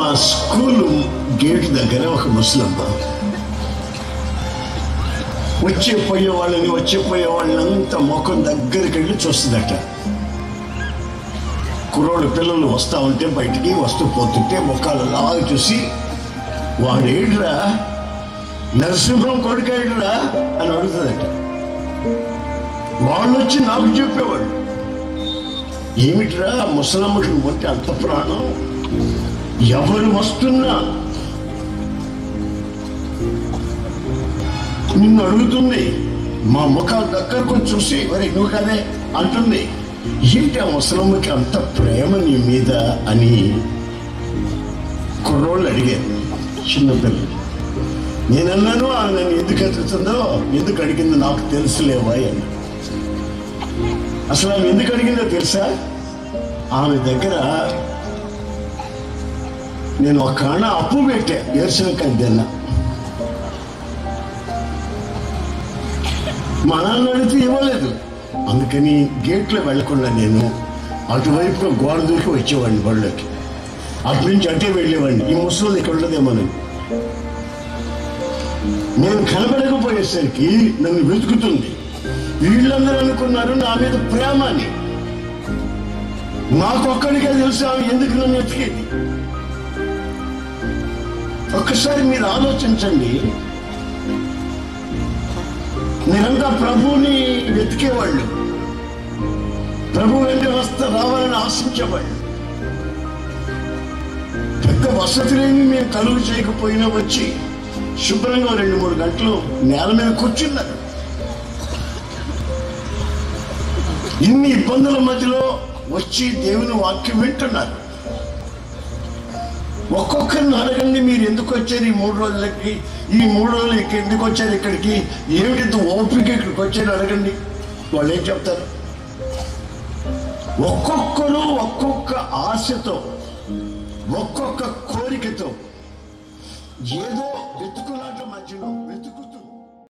మా school gate దగ్గర ఒక ముసలమ్మ వచ్చే పోయే వాళ్ళని వచ్చే పోయే వాళ్ళంతా ముఖం దగ్గరికి వెళ్ళి చూస్తుందట కుర్రోడు పిల్లలు వస్తా ఉంటే బయటికి వస్తూ పోతుంటే ముఖాలు లాగా చూసి వాడేడ్రా నరసింహం కొడుకేడ్రా అని అడుగుతుందట వాళ్ళు వచ్చి నాకు చెప్పేవాడు ఏమిట్రా ముసలమ్మకి ఉంటే అంత ప్రాణం ఎవరు వస్తున్నా నిన్ను అడుగుతుంది మా ముఖాలు దగ్గరకు చూసి మరి నువ్వు కదే అంటుంది ఏంటి ఆ ముసలమ్మకి అంత ప్రేమ నీ మీద అని కుర్రోళ్ళు అడిగారు చిన్నపిల్లలు నేనన్నాను ఆమె నన్ను ఎందుకు ఎదుగుతుందో ఎందుకు అడిగిందో నాకు తెలుసులేవా అని అసలు ఆమె ఎందుకు అడిగిందో తెలుసా ఆమె దగ్గర నేను ఒక కాణ అప్పు పెట్టా ఏర్చనకాయ తిన్నా మా నాన్న అడిగితే ఇవ్వలేదు అందుకని గేట్లో వెళ్లకుండా నేను అటువైపు గోడ దూకి వచ్చేవాడిని బళ్ళకి అటు నుంచి అటే వెళ్ళేవాడిని ఈ ముసలి ఇక్కడ ఉండదేమోనని నేను కనబడకపోయేసరికి నన్ను వెతుకుతుంది వీళ్ళందరూ అనుకున్నారు నా మీద ప్రేమ అని నాకొక్కడికే తెలుసు ఆమె ఎందుకు నన్ను వెతికేది ఒక్కసారి మీరు ఆలోచించండి మీరంతా ప్రభువుని వెతికేవాళ్ళు ప్రభు వెంట వస్త రావాలని ఆశించేవాళ్ళు పెద్ద వసతులేమి మేము కలుగు చేయకపోయినా వచ్చి శుభ్రంగా రెండు మూడు గంటలు నేల మీద కూర్చున్నారు ఇన్ని ఇబ్బందుల మధ్యలో వచ్చి దేవుని వాక్యం వింటున్నారు ఒక్కొక్కరిని అడగండి మీరు ఎందుకు వచ్చారు ఈ మూడు రోజులకి ఈ మూడు రోజులు ఇక్కడ ఎందుకు వచ్చారు ఇక్కడికి ఏమిటి ఓపిక ఇక్కడికి వచ్చారు అడగండి వాళ్ళు ఏం చెప్తారు ఒక్కొక్కరు ఒక్కొక్క ఆశతో ఒక్కొక్క కోరికతో ఏదో వెతుకులాట మధ్యలో వెతుకుతూ